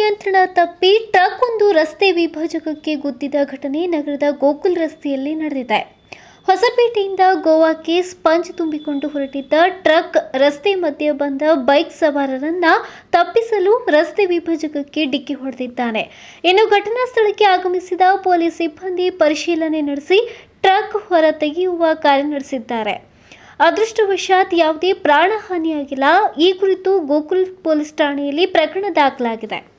ನಿಯಂತ್ರಣ ತಪ್ಪಿ ಟ್ರಕ್ ಒಂದು ರಸ್ತೆ ವಿಭಜಕಕ್ಕೆ ಗುದ್ದಿದ ಘಟನೆ ನಗರದ ಗೋಕುಲ್ ರಸ್ತೆಯಲ್ಲಿ ನಡೆದಿದೆ ಹೊಸಪೇಟೆಯಿಂದ ಗೋವಾಕ್ಕೆ ಸ್ಪಂಜ್ ತುಂಬಿಕೊಂಡು ಹೊರಟಿದ್ದ ಟ್ರಕ್ ರಸ್ತೆ ಮಧ್ಯೆ ಬಂದ ಬೈಕ್ ಸವಾರರನ್ನ ತಪ್ಪಿಸಲು ರಸ್ತೆ ವಿಭಜಕಕ್ಕೆ ಡಿಕ್ಕಿ ಹೊಡೆದಿದ್ದಾನೆ ಇನ್ನು ಘಟನಾ ಸ್ಥಳಕ್ಕೆ ಆಗಮಿಸಿದ ಪೊಲೀಸ್ ಸಿಬ್ಬಂದಿ ಪರಿಶೀಲನೆ ನಡೆಸಿ ಟ್ರಕ್ ಹೊರ ತೆಗೆಯುವ ಕಾರ್ಯ ನಡೆಸಿದ್ದಾರೆ ಅದೃಷ್ಟವಶಾತ್ ಯಾವುದೇ ಪ್ರಾಣಹಾನಿಯಾಗಿಲ್ಲ ಈ ಕುರಿತು ಗೋಕುಲ್ ಪೊಲೀಸ್ ಠಾಣೆಯಲ್ಲಿ ಪ್ರಕರಣ ದಾಖಲಾಗಿದೆ